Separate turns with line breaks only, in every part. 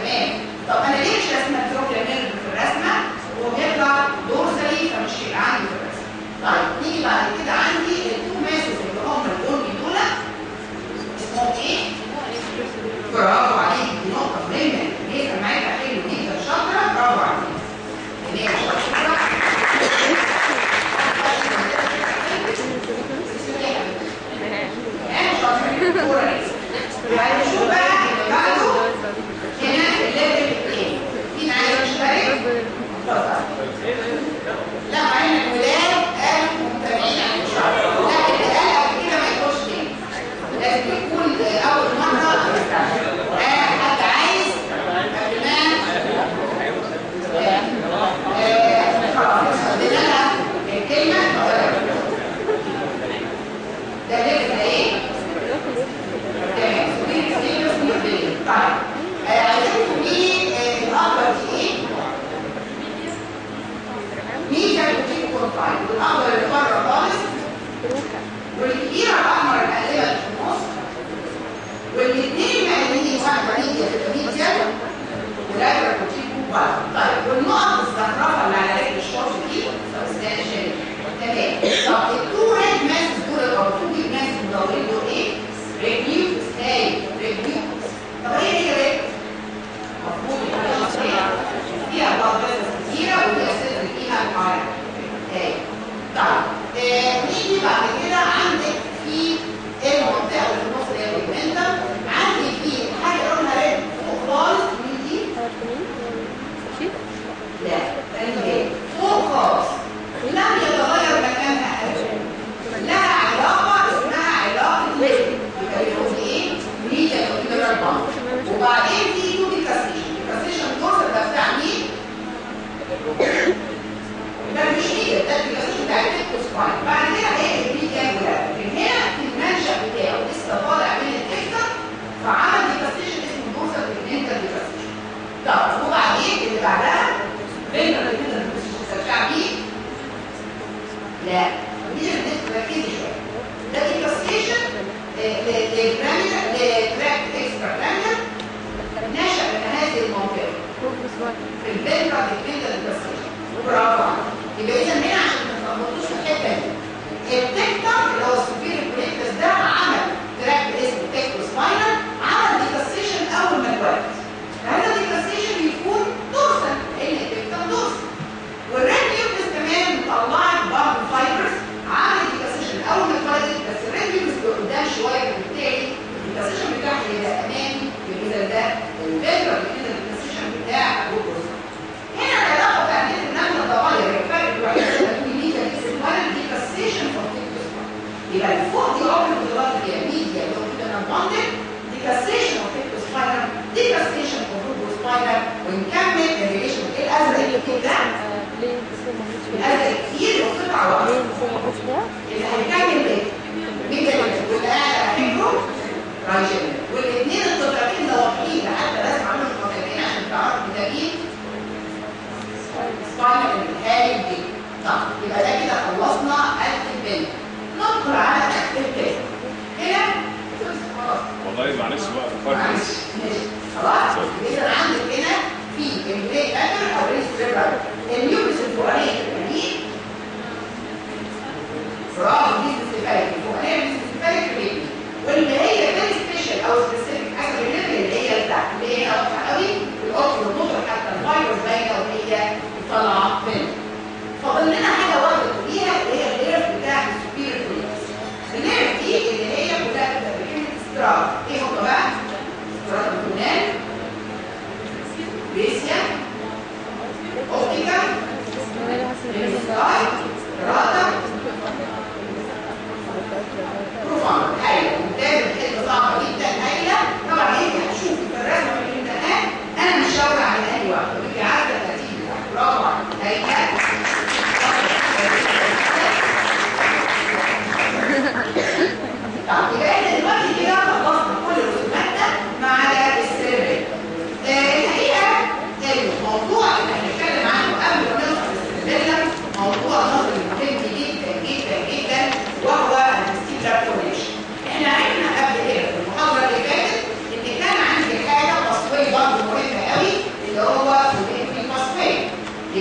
تمام طب انا ليه مش رسمه التروكليا نيرف في الرسمه هو بيطلع دورسالي فمش هيبقى عندي في الرسمه طيب نيجي بعد كده عندي التو ماسز اللي هم البني دول اسمهم ايه؟ برافو عليك دي نقطه مهمه ليه سمعتها حلو جدا شاطره برافو عليك اللي هي شاطره انا شاطره الكوره بعد شو بقى بعده هنا الليفل الثاني مين عايز يشترك؟ اتفضل لا معانا الولاد قالوا ممتنعين عن الشرح لا اللي قال قبل كده ما يخش تاني لازم يكون اول مره آه، حد عايز قبل ما آه، خلاص ادينا لها الكلمه ده ليفل ايه؟ تمام سوبر سوبر سوبر طيب آه، عايزين مين الاكبر دي ايه؟ مين كان بيجيب كونتاين والاخضر اللي بره خالص والكبيره الاحمر المقلبه اللي في النص والاثنين مقلبين واحده ميديا تبقى ميديا والازرق بيجيب بره طيب والنقط الزهرفه اللي على رجل الشورت دي طب استنى شايف تمام طب التو ريد ماس دول او التو بيج ماس مدورين دول ايه؟ ريفيوز هاي ريفيوز طب ايه هي ريد؟ المفروض يبقى فيها فيها بعض كتيرة وفيها صدر فيها معارض هاي طيب آه، نيجي بعد كده عندك في المنطقة اللي في النص اللي هي البيجمنتم عندي في حاجة لونها ريد فوق خالص مين دي؟ لا تاني ايه؟ فوق خالص لم يتغير مكانها أبدا لها علاقة اسمها علاقة ليفل يبقى بيقول ايه؟ ميديا كونتينر بامب وبعدين في تو ديكاسيشن ديكاسيشن كورس ده بتاع مين؟ ده مش ميديا ده ديكاسيشن بتاع التكتو سباين بعد كده هيقلب ميديا ولا لكن هنا في المنشأ بتاعه لسه طالع من التكتر فعمل ديكاسيشن اسمه دورسال بيجمنتال ديكاسيشن طب وبعدين اللي بعدها بين البيجمنتال ديكاسيشن بتاع مين؟ لا دي ركزي شويه ده ديكاسيشن للجرامينا لتراك اكسترا جرامينا نشأ من هذه المنطقة في الفنترا ديكريتا ديكاسيشن برافو عليك. يبقى إذا هنا عشان ما تلخبطوش في الحتة دي التكتر اللي هو السوبيريور كوليكتس ده عمل تراك اسمه تكتو سباينال عمل ديكاسيشن أول ما اتولد فهذا ديكاسيشن يكون دورسال لأن التكتر دورسال والريد نيوكليس كمان طلعت بعض الفايبرز عملت ديكاسيشن اول ما اتولدت بس الريد نيوكليس قدام شويه فبالتالي الديكاسيشن بتاعها يبقى امامي يبقى ده الفيدرال كده الديكاسيشن بتاع الجلوكوز هنا العلاقه بتاعت النمله اتغير الفرق الوحيد بين الميديا ولا الديكاسيشن فوق يبقى الفوق دي عمر البطولات اللي هي ميديا اللي هو كده نبندل ديكاسيشن اوف تيكتو سباينر ديكاسيشن اوف روبو سباينر ونكمل الريليشن ايه الازرق اللي كده الازرق كتير وقطع واحده اللي هيكمل ايه؟ مين اللي واللي قاعد هحبه؟ راجل والاثنين القطعتين ده واضحين حتى لازم اعمل القطعتين عشان تعرفوا ده مين؟ سباينر الهايل دي طب يبقى ده كده خلصنا البنت ندخل على البنت هنا خلاص
والله معلش بقى فكرت
معلش ماشي خلاص اذا عندك هنا في البريك باتر او ريسبيرال النيوكليس الفوقانيه الفوقانيه برافو دي سيستماتيك الفوقانيه دي سيستماتيك ريتي واللي هي فيري سبيشال او سبيسيفيك حاجه اللي هي بتاعت اللي هي واضحه قوي الاوكي والنظر حتى الفايروس باينه وهي طالعه منه فاضل لنا حاجه واحده تقوليها اللي هي الليرف بتاعت السوبيريور كوليكس الليرف دي اللي هي كلها بتبقى بكلمه استراب ايه هم بقى؟ استراب اليونان بيسيا اوبتيكا السكاي راتا بروفان هايله ممتاز الحته صعبه جدا هايله طبعا انت هتشوفي في الرسمه في الامتحان انا مش شاور على انهي واحده انت عارفه النتيجه بتاعتك برافو عليك هايله طب يبقى احنا دلوقتي كده خلصنا كل رسوماتنا ما عدا السيرفي الحقيقه الموضوع اللي هنتكلم عنه قبل ما نوصل للسيرفي موضوع نظري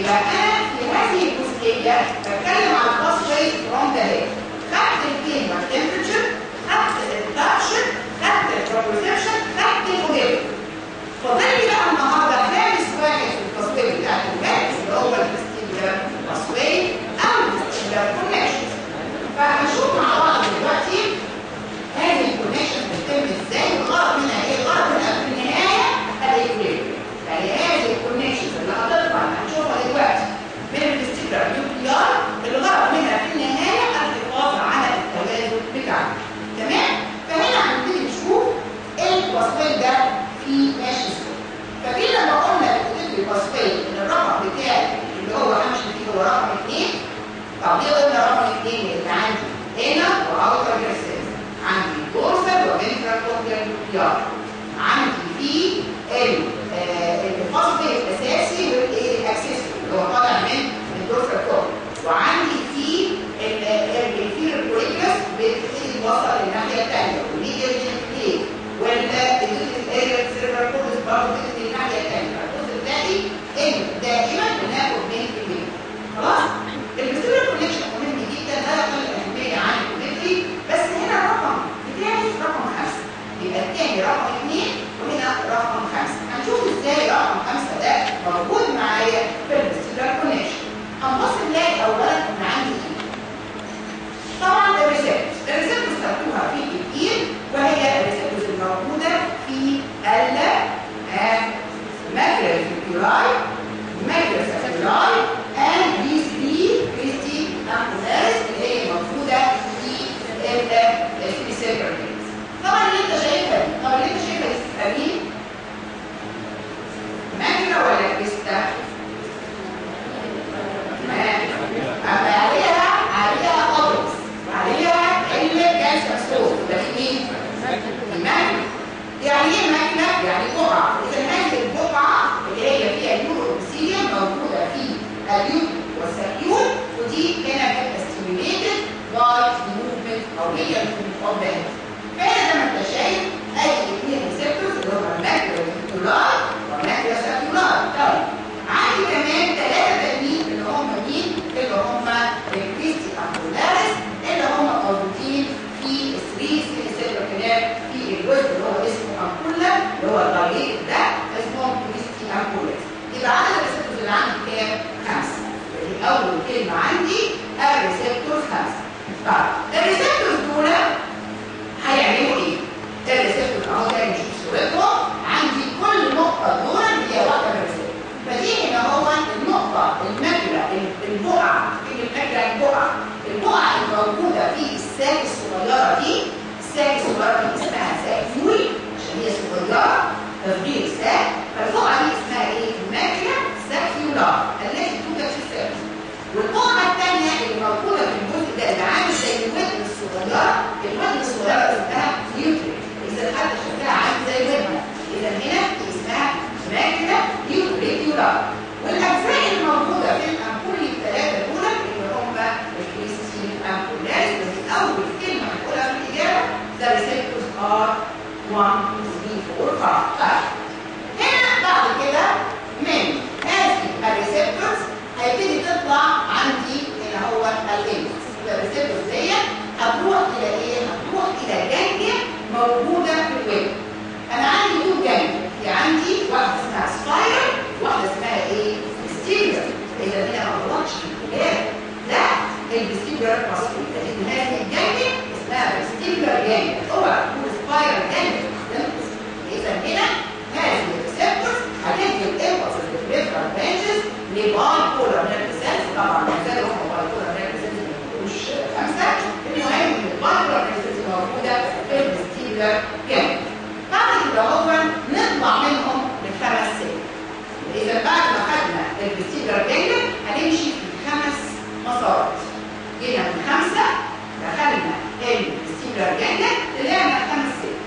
يبقى انا في هذه الجزئيه بتكلم على الباس واي فروم ذا هيد خدت الكلمه التمبرتشر خدت التاتشر خدت البروبرسبشن خدت الاوديت فاضل لي بقى النهارده خامس واحد في التصوير بتاع الوقت اللي هو الاستيلر تصوير او الاستيلر كونكشن فهنشوف مع بعض دلوقتي هذه الكونكشن بتتم ازاي والغرض منها ايه؟ الغرض منها في النهايه الايكوليبريم يعني هذه الكونكشنز اللي هتطلع هنشوفها دلوقتي من الاستيلر نيوكليار الغرض منها في النهايه الحفاظ على التوازن بتاعنا تمام؟ فهنا هنبتدي نشوف ايه التصوير ده في ماشي ازاي فاكرين لما قلنا في التصوير ان الرقم بتاعي اللي هو همشي فيه هو رقم 2 طب ليه قلنا رقم 2 اللي عندي هنا واوتر جرسيس عندي دورسال وفنترال كوكلير نيوكليار عندي في الفصل الاساسي والاكسسوري اللي هو طالع من الدورسال كوكلير وعندي في الانفيريور كوريكوس بتبتدي توصل للناحيه الثانيه والميديال جينيكليك والاريا سيرفر كورس برضه بتبتدي الناحيه الثانيه الجزء الثاني ان دائما بناخد من كميه خلاص البستيريو كونكشن مهم جدا لا يقل اهميه عن الكونكتري بس هنا الرقم بتاعي رقم خمسه يبقى الثاني رقم اثنين وهنا رقم خمسه هنشوف ازاي رقم خمسه ده موجود معايا في البستيريو كونكشن هنبص نلاقي اولا ان عندي ايه طبعا الريسبتورز الريسبتورز تكتبها في الايد وهي الريسبتورز الموجوده في ال ماكرا فيكولاي ماكرا ساكولاي and these three Christi ampularis اللي هي موجوده في السيركل طبعا اللي انت شايفها دي طبعا اللي انت شايفها دي تبقى مين؟ ماكرا ولا كريستا؟ عليها عليها قبض عليها الكالسيوم ستور ده مين؟ الماكنة يعني ايه ماكنة؟ يعني بقعة إذا هذه البقعة اللي هي فيها اليوروبسيليوم موجودة في اليوت والسكيول ودي هنا بتبقى ستيميوليتد باي موفمنت أو هي الموفمنت أوف ذا فهنا زي ما أنت شايف أي اثنين ريسبتورز اللي هم الماكرو فيكتولار والماكرو سكيولار طيب عندي كمان ثلاثة تانيين اللي هم مين؟ اللي هم الكريستي أمبولاريس اللي هم موجودين في الثري سيلر كلاب في الجزء اللي هو اسمه أمبولا اللي هو الضيق ده اسمهم كريستي أمبولاريس يبقى عدد الريسبتورز اللي عندي كام؟ خمسة دي أول كلمة عندي الريسبتورز خمسة طيب الريسبتورز دول هيعملوا إيه؟ الريسبتورز أهو تاني نشوف صورتهم عندي كل نقطة دول هي واحدة من الريسبتور فدي هنا هو النقطة المجرى البقعة في المجرى البقعة البقعة الموجودة في الساك الصغيرة دي الساك الصغيرة دي اسمها ساك فول عشان هي صغيرة تفضيل الساك فالبقعة دي اسمها ايه؟ المجرى ساكيولار التي توجد في الساك والبقعة الثانية اللي موجودة في الجزء ده اللي عامل زي الودن الصغيرة الودن الصغيرة اسمها نيوتري إذا حتى شكلها عامل زي الودن إذا هنا اسمها ماكنة نيوتريكيولار والأجزاء الموجودة في الأمبول الثلاثة دول اللي هم الكريستين أمبولاريس ودي أول كلمة هنقولها في الإجابة the receptors are 1 2 3 4 5 هنا بعد كده من هذه الريسبتورز هيبتدي تطلع عندي اللي هو الانبوكس الريسبتورز دي هتروح إلى إيه؟ هتروح إلى جانجليا موجودة في الويب أنا عندي تو جانجليا في عندي واحدة اسمها سبايرال واحدة اسمها ايه؟ ستيبر إذا هنا ما غلطش في الكلام ده الستيبر مصري لأن هذه الجانجليا اسمها ستيبر جانجليا اوعى تقول سبايرال جانجليا إذا هنا هذه الريسبتورز هتدي الإمبلس الريفرال برانشز لباي بولر نيرف سيلز طبعا ما زالوا هم باي بولر نيرف سيلز ما يكونوش خمسة المهم إن الباي بولر نيرف سيلز موجودة في الستيبر جانجليا بعد كده هو نطلع منهم لخمس سنين إذا بعد ما خدنا البستيجر جاية هنمشي في خمس مسارات جينا من خمسة دخلنا البستيجر جاية طلعنا خمس سنين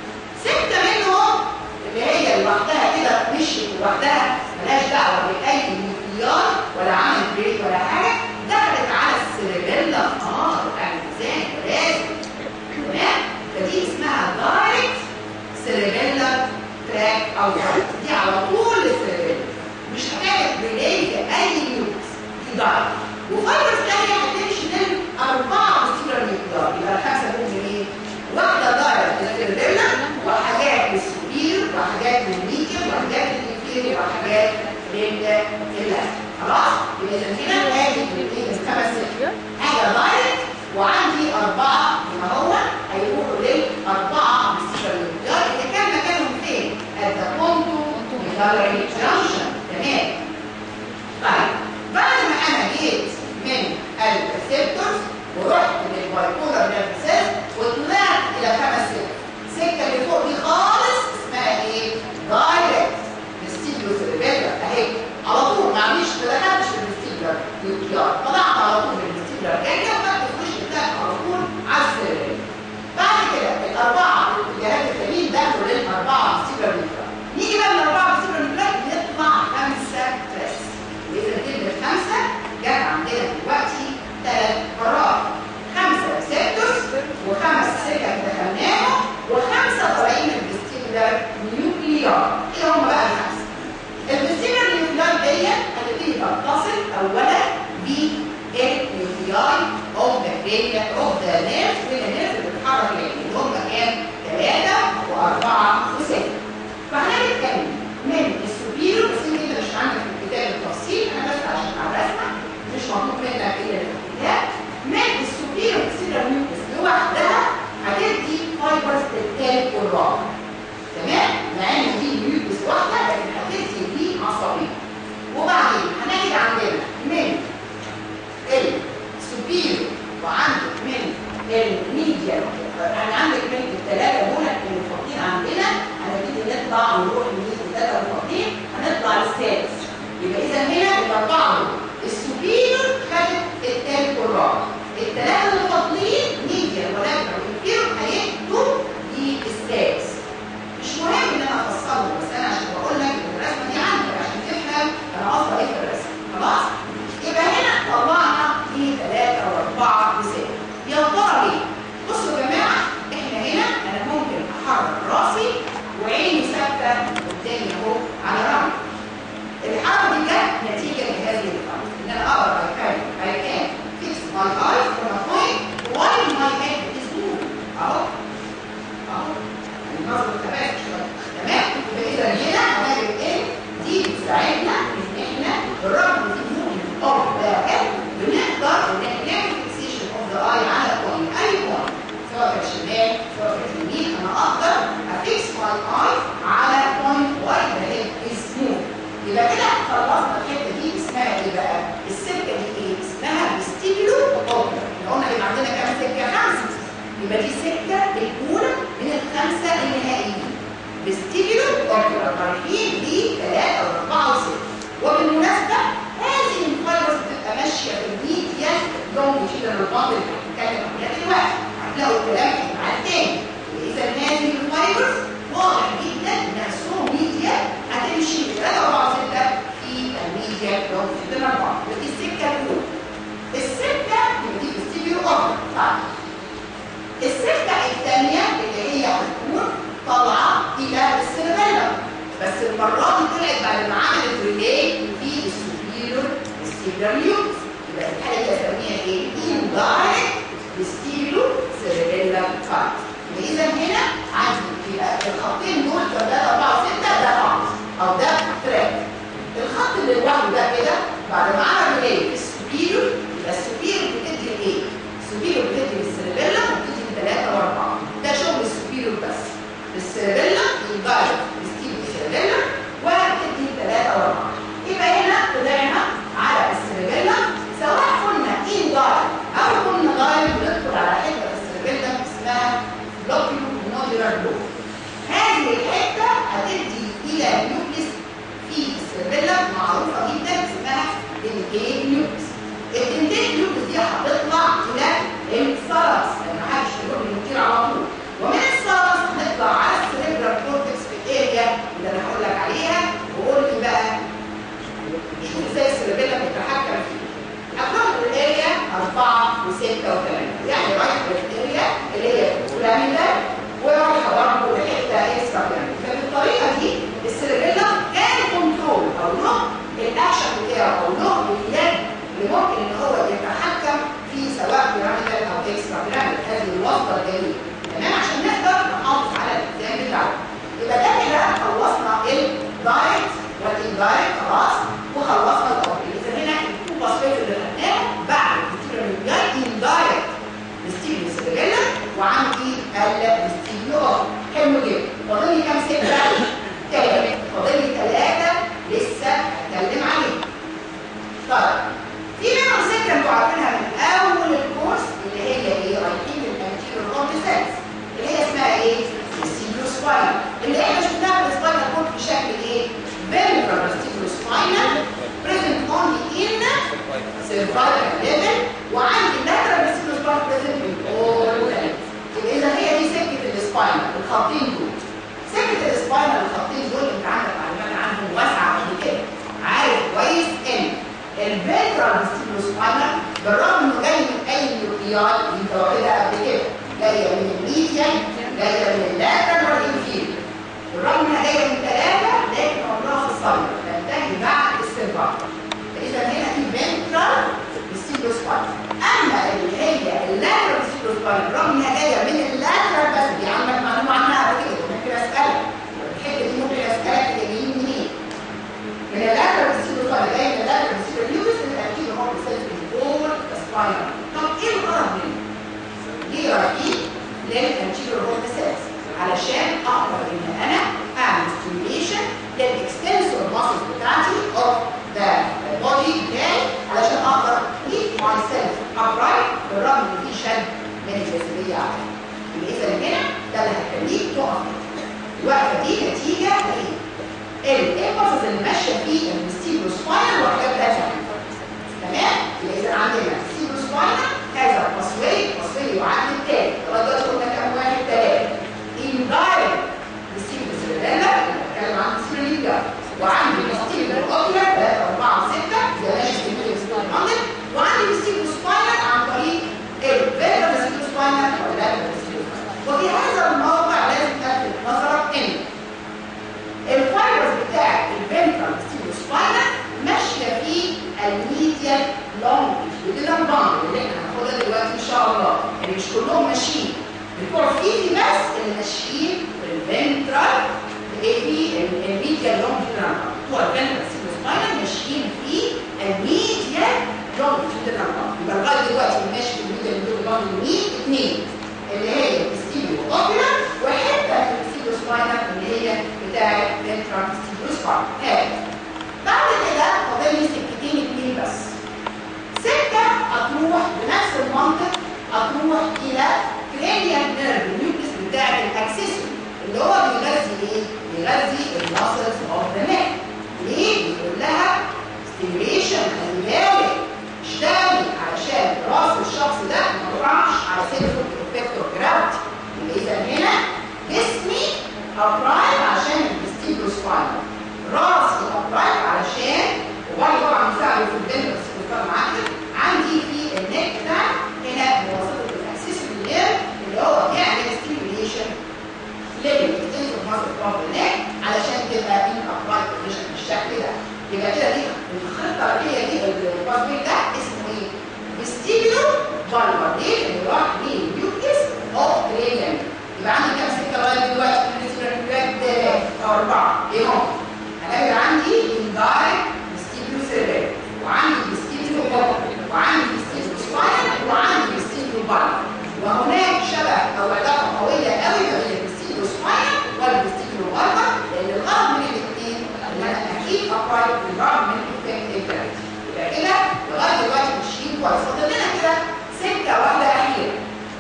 ستة منهم اللي هي لوحدها كده مشيت لوحدها ملهاش دعوة بأي نيوكليار ولا عمل بريك ولا حاجة دخلت على السيربيلا اه يعني ازاي لازم تمام فدي اسمها دايركت سيربيلا تراك او دي على طول السيربيلا مش حكايه ريلي اي بتبقى حاجات لله خلاص يبقى اذا هنا ادي الايه الخمس حاجه دايركت وعندي اربعه هنا هو هيروحوا للاربعه بالسيشن اللي كان مكانهم فين؟ at the ponto gallery junction تمام طيب بعد ما انا جيت من الريسبتورز ورحت للبايبولار نيرف وطلعت الى خمس سكك السكه اللي فوق دي خالص اسمها ايه؟ دايركت فيستيبيو سيربيلا اهي على طول معلش ما دخلتش في الفيستيبيولار نيوكليار طلعت على طول من الفيستيبيولار اريا وخدت الوش بتاعك على طول على السيربيلا بعد كده الاربعه الاتجاهات التانيين دخلوا للاربعه فيستيبيولار نيوكليار نيجي بقى من الاربعه فيستيبيولار نيوكليار نطلع خمسه تريس واذا كلمه خمسه جت عندنا دلوقتي ثلاث مرات خمسه ريسبتورز وخمس سكك دخلناهم وخمسه طالعين من الفيستيبيولار نيوكليار ايه هم بقى الخمسه؟ الفيستيبيولار نيوكليار دي هتبتدي تتصل اولا بالنيوكلياي اوف ذا كرينيا اوف ذا نيرف والنيرف اللي بتتحرك يعني اللي هم كام؟ ثلاثه واربعه وسته فهنتكلم من السوبيريور بس انت مش عندك في الكتاب التفصيل انا بس عشان على الرسمه مش مطلوب منك الا الكتاب من السوبيريور سيلر نيوكليس لوحدها هتدي فايبرز الثالث والرابع تمام؟ مع ان دي نيوكليس واحده لكن هتدي دي عصبيه وبعدين هنجد عندنا من السوبيريور وعندك من الميديا يعني عندك من الثلاثه دول اللي فاضيين عندنا هنبتدي نطلع ونروح لمين الثلاثه اللي فاضيين هنطلع للسادس يبقى اذا هنا الاربعه دول السوبيريور خدت الثالث والرابع الثلاثه اللي فاضلين ميديا ولكن والانفيريور هيدوا للسادس مش مهم ان انا افصله بس انا عشان بقول لك ان الرسمه دي عندك عشان تفهم انا قصدي ايه في الرسم خلاص يبقى هنا طلعنا دي ثلاثه واربعه وسته يا ترى ليه؟ بصوا يا جماعه احنا هنا انا ممكن احرك راسي وعيني ثابته قدامي اهو على رمل الحركه دي جت نتيجه لهذه الحركه ان انا اقدر I can I can fix my eyes on a point while my head is moving اهو اهو النظر تمام شويه تمام يبقى اذا هنا هنجد ان دي بتساعدنا ان احنا بالرغم من الموفمنت اوف ذا هيد بنقدر ان احنا نعمل فيكسيشن اوف ذا اي على بوينت اي بوينت سواء كان شمال سواء كان يمين انا اقدر افيكس ماي اي على بوينت واي ذا هيد از موف يبقى كده خلصنا الحته دي اسمها ايه بقى؟ السكه دي ايه؟ اسمها فيستيبيولو اوبرا احنا قلنا يبقى عندنا كام سكه؟ خمسه يبقى دي السكه الاولى من الخمسه النهائيين فيستيبيولو اوبرا رايحين لثلاثه واربعه وسته وبالمناسبه هذه الفايبرز بتبقى ماشيه في الميديا لونجيتيودنال باند اللي هنتكلم عنها دلوقتي هتلاقوا الكلام مع التاني اذا هذه الفايبرز واضح جدا انها سو ميديا هتمشي من 3 4 6 في الميديا لونجيتيودنال باند ودي السكه الاولى السكه اللي دي فيستيبيولو اوبرا طيب السكه الثانيه اللي هي هتكون طالعه الى السيربيلم بس المره دي طلعت بعد ما عملت ريلي في السوبيريور ستيبريوس يبقى الحاله دي اسميها ايه؟ اندايركت ستيبريو سيربيلم فايت اذا هنا عندي في الخطين دول 3 4 6 ده خط او ده تراك الخط اللي لوحده ده كده بعد ما عمل ريلي في السوبيريور يبقى السوبيريور بتدي الايه؟ السوبيريور بتدي للسيربيلم وبتدي لثلاثه واربعه ده شغل السوبيريور بس السيربيلم يبقى بستيل السيربيلم وتدي ثلاثة واربعة يبقى هنا طلعنا على السيربيلم سواء كنا ان دايل او كنا دايل بندخل على حتة في السيربيلم اسمها بلوكيو نودولار بلوك هذه الحتة هتدي إلى نيوكليس في السيربيلم معروفة جدا اسمها الانتيك نيوكليس الانتيك نيوكليس دي هتطلع إلى السلس لأن محدش بيروح للمثير على طول ومن السلس هنطلع على السيربرال كورتكس في الاريا اللي انا هقول لك عليها وقول لي بقى شوف ازاي السيربيلا بتتحكم فيه. هتروح للاريا 4 و6 و8 يعني رايح للاريا اللي هي بيراميدال ورايحه برضه لحته اكسترا بيراميدال فبالطريقه دي السيربيلا كان كنترول او له الاكشن بتاعه او له اليد اللي ممكن ان هو يتحكم في سواء بيراميدال او اكسترا بيراميدال هذه الوصفه الجميله تمام عشان نقدر نحافظ على الالتزام بتاعه يبقى ده كده خلصنا الدايت والانتاج اندايركت خلاص وخلصنا الاوبري اذا هنا التو باسبيت اللي خدناهم بعد الفيستيبيولار نيوكلياي اندايركت الستيبيو سيريلا وعندي الستيبيو اوبري حلو جدا فاضل لي كام سته؟ ثلاثه فاضل لي ثلاثه لسه هتكلم عليهم طيب في منهم سكه انتوا عارفينها من اول الكورس اللي هي ايه رايحين للانتيريور كورتيسنس اللي هي اسمها ايه السيبلو سباين اللي احنا شفناها في السباين كورت بشكل ايه ventral vestibular spinal present only in cervical level وعندي lateral vestibular spinal present in all levels يبقى اذا هي دي سكه السباين الخطين دول سكه السباينال الخطين دول انت عندك معلومات عنهم واسعه قبل كده عارف كويس ان الفنترال فيستيبولو سباينال بالرغم انه جاي من اي نيوكلياي انت واخدها قبل كده جايه من الميديان جايه من اللاترال والانفيريور بالرغم انها جايه من ثلاثه لكن عمرها في الصدر تنتهي بعد السيرفايكل فاذا هنا في فنترال فيستيبولو سباينال اما اللي هي اللاترال فيستيبولو سباينال بالرغم انها جايه من اللاترال بس دي عندك معلومه عنها قبل كده ممكن اسالك الحته دي ممكن اسالك جايين منين من اللاترال فيستيبولو سباينال جايه من اللاترال فيستيبولو يوز اكيد هو بيسيلف الفول سباينال طب ايه الغرض منه؟ ليه رايحين للانتيريور هورن سيلز علشان اقدر ان انا اعمل ستيميوليشن للاكستنسور ماسل بتاعتي اوف ذا بودي بتاعي علشان اقدر keep myself upright بالرغم ان في شد من الجاذبيه عليا يبقى اذا هنا ده اللي هيخليك تقف الوقفه دي نتيجه لايه؟ الامبلسز اللي ماشيه في الستيبلو سباينال وحاجات ثانيه تمام؟ يبقى اذا عندنا الستيبلو سباينال هذا الباسوي الباسوي يعد التالي لغايه دلوقتي قلنا كام واحد ثلاثه اندايركت الستيبلو سيريلا بتكلم عن السيريلا وعندي الستيبلو اوكيولار 3 4 6 زي ما الستيبلو عندك وعندي الستيبلو سباينال عن طريق الفيرال ستيبلو سباينال ولا الستيبلو وفي هذا الموقع لازم تلفت نظرك ان الفايبرز بتاعت الفنترال ستيبلو سباينال ماشيه في الميديال لونج ودي الباند اللي احنا هناخدها دلوقتي ان شاء الله يعني مش كلهم ماشيين الكور فيدي بس اللي ماشيين في الفنترال في الميديال لونج بتوع الفنترال ستيبلو سباينال ماشيين في الميديال لونج يبقى لغايه دلوقتي اللي ماشي في الميديال لونج مين اثنين اللي هي الستيبلو اوبيلا وحته في الستيبلو سباينال اللي هي بتاعت فنترال ستيبلو سباينال بعد كده فاضل لي سكتين اتنين بس سكه هتروح بنفس المنطق هتروح الى كرينيال نيرف النيوكليس بتاعت الاكسسوري اللي هو بيغذي ايه؟ بيغذي الماسلز اوف ذا نيك ليه؟ بيقول لها ستيميوليشن خلي بالك اشتغلي علشان راس الشخص ده ما يقعش على سيلفر افكتور جرافيتي يبقى اذا هنا جسمي ابرايم عشان الستيبلو سباينال راسي ابرايم علشان وبرضه طبعا مساعده في الدنيا بس كنت معاك عندي في النك بتاعي هنا بواسطه الاكسسوري لير اللي هو بيعمل ستيميوليشن للاكستنسور ماسل اوف النك علشان تبقى ان ابرايم بوزيشن بالشكل ده يبقى كده دي الخطه اللي هي دي الباسبيك ده اسمه ايه؟ فيستيبيولو فالفر ليه؟ اللي راح للنيوكليس اوف كرينيال يبقى عندي كام سكه لغايه دلوقتي بالنسبه للكلاب او اربعه ايه هم؟ هلاقي عندي اندايركت فيستيبيولو سيريبرال وعندي فيستيبيولو اوبر وعندي فيستيبيولو سباينال وعندي فيستيبيولو فالفر وهناك شبه او علاقه قويه قوي ما بين الفيستيبيولو سباينال والفيستيبيولو فالفر لان الغرض من الاثنين ان انا اكيد ابرايت بالرغم من افكت الجرافيتي يبقى كده لغايه دلوقتي ماشيين كويس فاضل لنا كده سكه واحده اخيره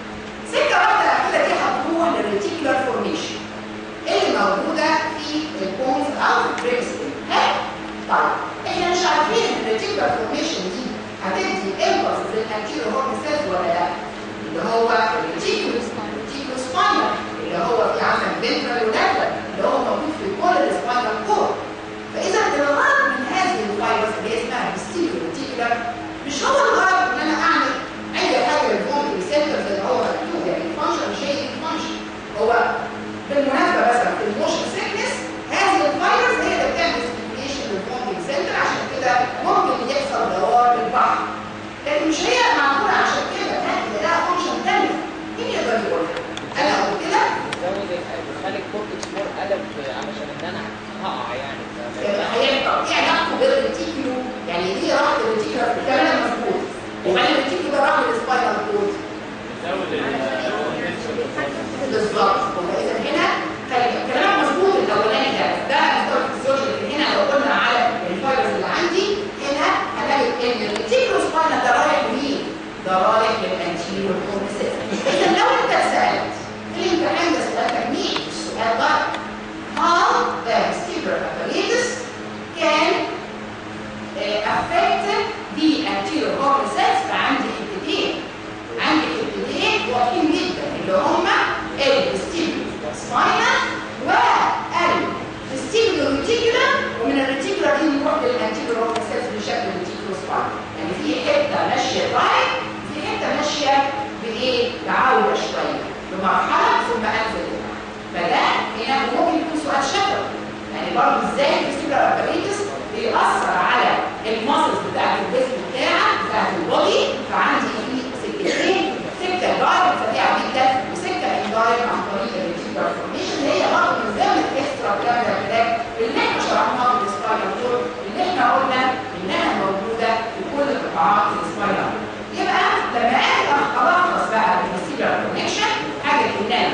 سكه واحده اخيره دي هتروح للريتيكولار فورميشن اللي موجوده في البونز او في البريمستين طيب احنا مش عارفين ان الريتيكولار فورميشن دي هتدي امبلس للانتيريور هورن سيلز ولا لا اللي هو الريتيكولو الريتيكولو سباينال اللي هو في عندك فنترال ولاترال اللي هو موجود في كل السباينال كور فاذا الغرض من هذه الفايروس اللي هي اسمها فيستيبيولو ريتيكولار مش هو الغرض ان انا اعمل اي حاجه للبوند ريسبتور زي ما هو مكتوب يعني الفانكشن مش هي دي الفانكشن هو بالمناسبه بس في الموشن سيكنس هذه الفيروس هي اللي بتعمل ستيميوليشن للبوندنج سنتر عشان كده ممكن يحصل دوار للبحر لكن مش هي معموله عشان كده لا هي لها فانكشن ثانيه مين يقدر يقولها؟ انا قلت كده
زود بخلي الكورتكس مور قلب علشان ان انا هقع
وبعدين الريتيكولو ده راح للسباينال كورد بالظبط اذا هنا كلام مظبوط الاولاني ده ده مستوى الفسيولوجي لكن هنا لو قلنا على الفايبرز اللي عندي هنا هلاقي ان الريتيكولو سباينال ده رايح لمين؟ ده رايح للانتيريور كورنيسيس اذا لو انت سالت الامتحان ده سؤال تجميع السؤال ده how the vestibular apparatus can uh, affect the anterior cornices فعندي حتتين عندي حتتين واضحين جدا اللي هما الفستيبولو سباينال والفستيبولو ريتيكولار ومن الريتيكولار دي نروح للانتيريور كورنيسس بشكل ريتيكولو سباينال يعني في حته ماشيه رايت في حته ماشيه بايه؟ بعوده شويه بمرحله ثم انزل لتحت فده هنا ممكن يكون سؤال شفوي يعني برضه ازاي الفستيبولار اباريتس بيأثر على الماسلز بتاعت الجسم بتاعك بتاعت البودي فعندي في سكتين سكه دايركت سريعه جدا وسكه اندايركت عن طريق الريتيكولار فورميشن اللي هي برضه من ضمن الاكسترا كاميرا تراك اللي احنا شرحناها في السباينال كورد اللي احنا قلنا انها موجوده في كل قطاعات السباينال يبقى لما اجي الخص بقى بالفستيبولار كونكشن حاجه ان انا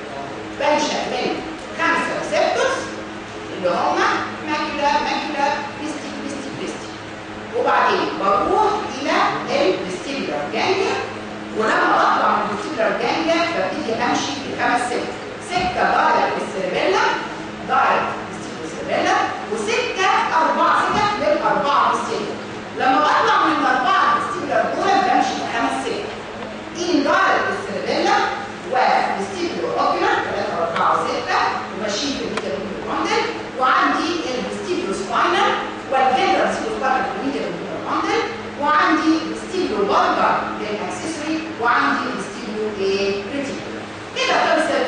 بنشأ من خمسة ريسبتورز اللي هما ماكيولا ماكيولا بيستي بيستي بيستي وبعدين بروح إلى الفستيبولار جانجليا ولما بطلع من الفستيبولار جانجليا ببتدي أمشي في خمس سكة سكة دايركت للسيربيلا دايركت للسيربيلا وسكة أربعة سكة للأربعة فستيبولار لما بطلع من الأربعة فستيبولار دول بمشي في خمس سكة إن دايركت للسيربيلا وفستيبولار أوكيولار 3 4 6 وماشيين في الميديا كوندل وعندي الفستيبولو سباينال والفيدرال فستيبولو سباينال في الميديا كوندل وعندي الفستيبولو باربر للاكسسوري وعندي الفستيبولو ايه ريتيكولار كده خلصت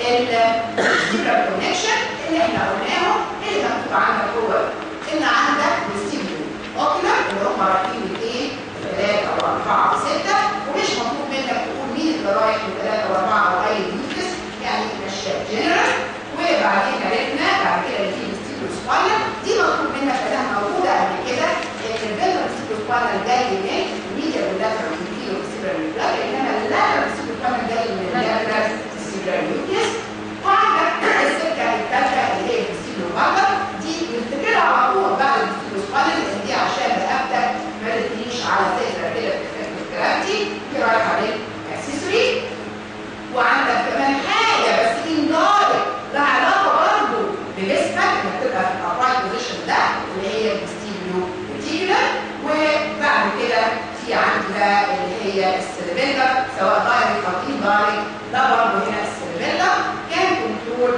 الفستيبولار كونكشن اللي احنا قلناه اللي مكتوب عندك هو ان عندك فستيبولو اوكيولار اللي هم رايحين لايه؟ ثلاثة وأربعة وستة ومش مطلوب منك تقول مين اللي رايح لثلاثة وأربعة أو أي نيوكليس يعني مشاء جنرال وبعدين عرفنا بعد كده اللي فيه الستيبلو سباينال دي مطلوب منك كلام موجودة قبل كده ان الفيلر ستيبلو سباينال جاي من الميديا واللاترال والفيلو والسيبرال نيوكليس انما اللاترال ستيبلو سباينال جاي من اللاترال السيبرال نيوكليس وعندك السكة الثالثة اللي هي الستيبلو باربر دي بنفتكرها على طول بعد الستيبلو سباينال لان دي عشان رقبتك ما تجيش على صدر كده بتفتكر الكرامتي دي رايحة للاكسسوري وعندك كمان حاجة بس اندارك لها علاقة برضه بجسمك انك تبقى في الابرايت بوزيشن ده اللي هي الستيبيو ريتيكولار وبعد كده في عندي بقى اللي هي السيربيلا سواء دايركت او اندايركت ده برضه هنا السيربيلا كان كنترول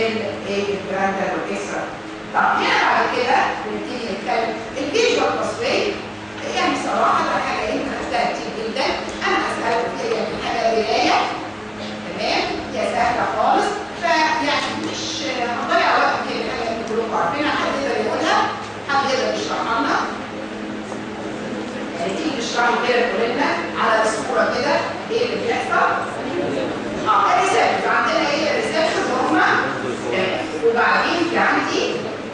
الجراندر والاكسترا طب هنا بعد كده نبتدي نتكلم الفيجوال تصوير يعني صراحة ده حاجة انت خدتها كتير جدا انا هسألك فيها يعني حاجة قراية تمام هي سهله خالص فيعني مش هنضيع وقت فيها الحاجه اللي كلكم عارفينها حد يقدر يقولها حد يقدر يشرحها لنا يعني تيجي تشرحوا كده تقول لنا على الصوره كده ايه اللي بيحصل اه الريسبتورز عندنا ايه الريسبتورز هم وبعدين في عندي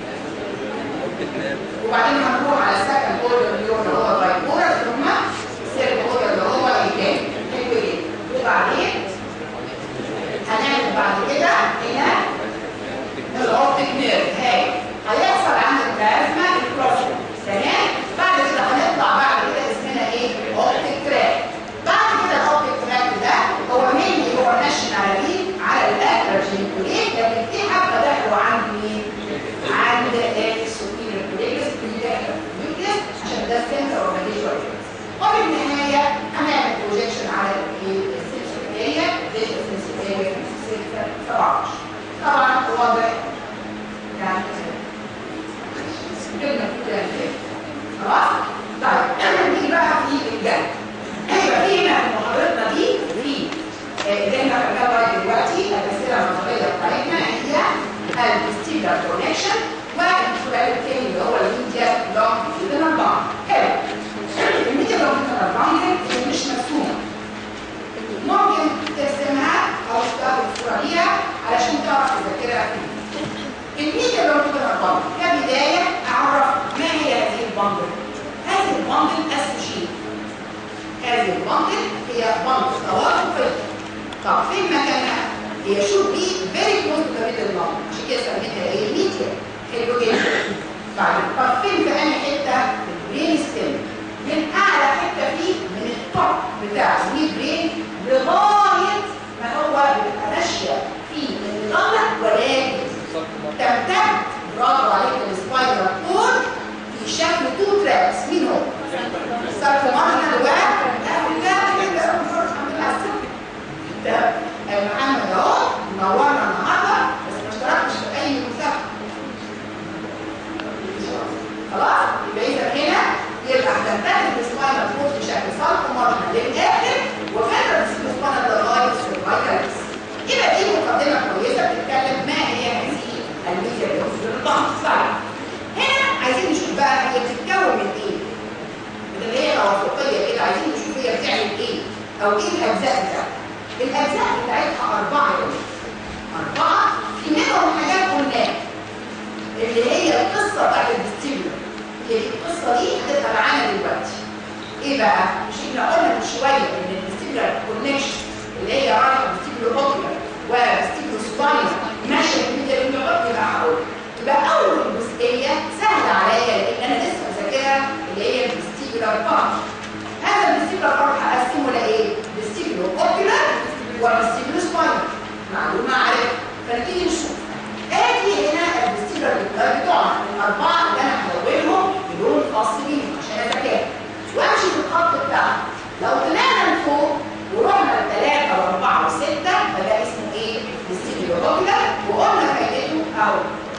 وبعدين هنروح على السكند اوردر اللي هو البايبولر اللي هم السيرك اوردر اللي هو ايه تاني وبعدين هنعمل بعد كده هنا الاوبتيك نيرف هاي هيحصل عند البلازما الكروسنج تمام بعد كده هنطلع بعد كده اسمنا ايه اوبتيك تراك بعد كده الاوبتيك تراك ده هو مين هو ناشن على مين على الاترجين كوليك لكن في حبه داخله عند مين عند السوبيريور كوليكس كوليكس عشان ده السنتر اوف فيجوال وفي النهايه هنعمل بروجيكشن على السنسوريه زي السنسوريه 17 طبعا واضح يعني كلمة كده خلاص؟ طيب نيجي بقى في الجنب هيبقى في هنا في محاضرتنا دي في اللي احنا خدناها لغايه دلوقتي الاسئله النظريه بتاعتنا هي الفستيبلر كونكشن والسؤال الثاني اللي هو الميديا لونجيتودينال بامب حلو الميديا لونجيتودينال بامب مش مرسومه ممكن ترسمها او تاخد صوره ليها علشان تعرف تذاكرها الميديا لونجيتودينال بامب كبدايه اعرف ما هي هذه البامب هذه البامب اسمه شيء هذه المنطقه هي منطقه توافقيه طب فين مكانها؟ هي شوف دي فيري كلوز تو ذا ميدل عشان كده سميتها ايه؟ ميديا حلو جدا بعد طب فين في انهي حته؟ البرين ستيم من اعلى حته فيه من التوب بتاع الميد برين لغايه ما هو بيبقى ماشيه في الغلط ولكن تمتد برافو عليك السبايدر كورد في شكل تو تراكس مين هو؟ ساركومارنا الواحد ده محمد اهو منورنا النهارده بس ما اشتركتش في اي مسابقه خلاص يبقى اذا هنا يبقى هتنتهي السباينال كورد بشكل ساركومارنا للاخر وفتره السباينال لغايه السيرفايكالس يبقى دي مقدمه كويسه بتتكلم ما هي هذه الميزه اللي هنا عايزين نشوف بقى هي بتتكون من ايه؟ من اللي هي توافقيه كده عايزين نشوف هي بتعمل ايه او ايه الاجزاء بتاعتها الاجزاء بتاعتها اربعه يوم اربعه في منهم حاجات قلناها اللي هي القصه بتاعت الديستيبيولر هي دي القصه دي هتبقى معانا دلوقتي ايه بقى؟ مش احنا قلنا من شويه ان الديستيبيولر كونكشن اللي هي رايحه ديستيبيولر اوكيولر وديستيبيولر سباين ماشيه في الميدل يبقى هقول يبقى اول جزئيه سهله عليا لان انا لسه مذاكرها اللي هي الفيستيبولار بارت هذا الفيستيبولار بارت هقسمه لايه؟ فيستيبولار اوكيولار وفيستيبولار سباين معلومه عارف فنبتدي نشوف ادي هنا الفيستيبولار بتوعنا الاربعه اللي انا هلونهم بلون خاص بيهم عشان اذاكرها وامشي في الخط بتاعهم لو طلعنا لفوق ورحنا لثلاثه واربعه وسته فده اسمه ايه؟ فيستيبولار اوكيولار وقلنا فايدته او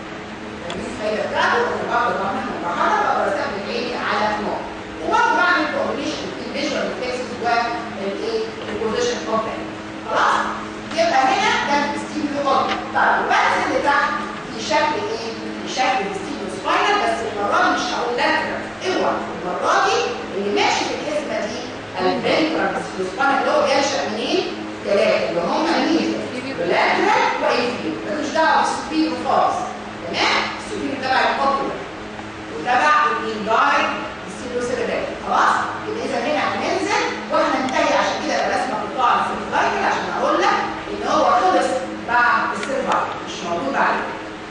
الفايده بتاعته ان بقدر اعمل مرحله بقدر استخدم عيني على نوع وبرضه بعمل كومبينيشن في الفيجوال ريفلكسز والايه البوزيشن كومبلكس خلاص يبقى هنا ده الستيمولو اوبجكت طيب وبنزل لتحت في شكل ايه؟ في شكل الستيمولو سباينال بس المره دي مش هقول لاترال اوعى المره دي اللي ماشي في الحزمه دي الفنترال سباينال اللي هو بينشا منين؟ ثلاثه اللي هم مين؟ لاترال وانفيريور ملوش دعوه بالسوبيرو خالص تمام؟ السوبيرو تبع الكوبيولار وتبع الاندايد السيلوسيريبال خلاص؟ يبقى اذا هنا هننزل وهننتهي عشان كده الرسمه بتطلع على السيرفايكل عشان اقول لك ان هو خلص بعد السيرفايكل مش موجود عليه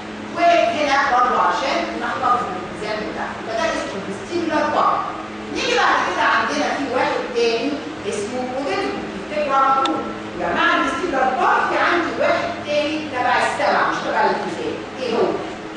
وهنا برضه عشان نحتفظ بالالتزام بتاعه فده اسمه الفيستيبولار بار نيجي بعد كده عندنا في واحد تاني اسمه بوديتو تفتكروا على طول يا جماعه الفيستيبولار بار في عندي واحد تاني تبع السبع مش تبع الالتزام ايه هو؟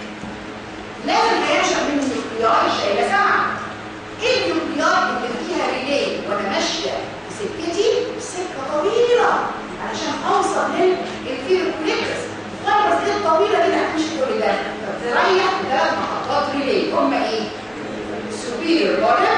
لازم هينشأ منه نيوكليار شايله سبعه ايه النيوكليار اللي فيها ريلي وانا ماشيه في سكتي سكه طويله علشان اوصل للفيروكليكس الفايبرز دي الطويله دي هتمشي كل ده فتريح ثلاث محطات ريلي هم ايه؟ superior body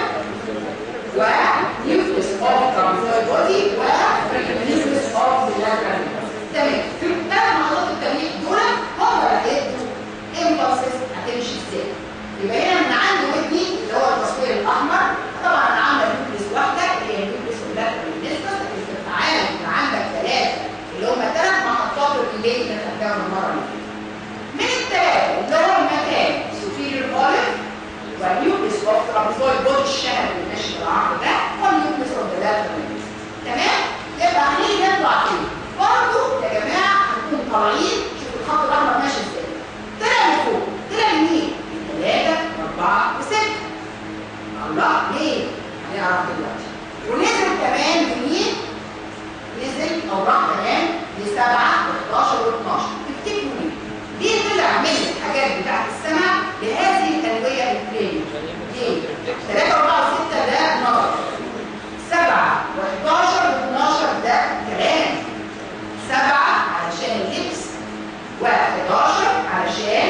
ونيوكليس اوف ترانزيت بودي ونيوكليس اوف lateral تمام ثلاث محطات التمريح دول هم اللي هيدوا امبلسز هتمشي ازاي يبقى هنا من عنده ودني اللي هو التصوير الاحمر طبعا انا عامله نيوكليس واحده اللي هي نيوكليس اللاترال بالنسبه لكن في التعامل يبقى عندك ثلاثه اللي هم ثلاث محطات الريلي اللي خدناهم المره اللي فاتت من الثلاثه اللي هو المكان superior olive والنيوكليس اوف ترابيزويد بودي الشهر اللي ماشي بالعرض ده والنيوكليس اوف ذا لاترال تمام يبقى هنيجي نطلع فين برضه يا جماعه هنكون طالعين شوفوا الخط الاحمر ماشي ازاي طلع لفوق طلع لمين؟ ثلاثه واربعه وسته الله ليه؟ هنعرف دلوقتي ونزل كمان لمين؟ نزل او راح كمان لسبعه و11 و12 تفتكروا مين؟ ليه طلع من الحاجات بتاعت السماء لهذه الأنوية الفلانية؟ ليه؟ 3 4 6 ده نظر 7 و11 و12 ده كلام 7 علشان اللبس و11 علشان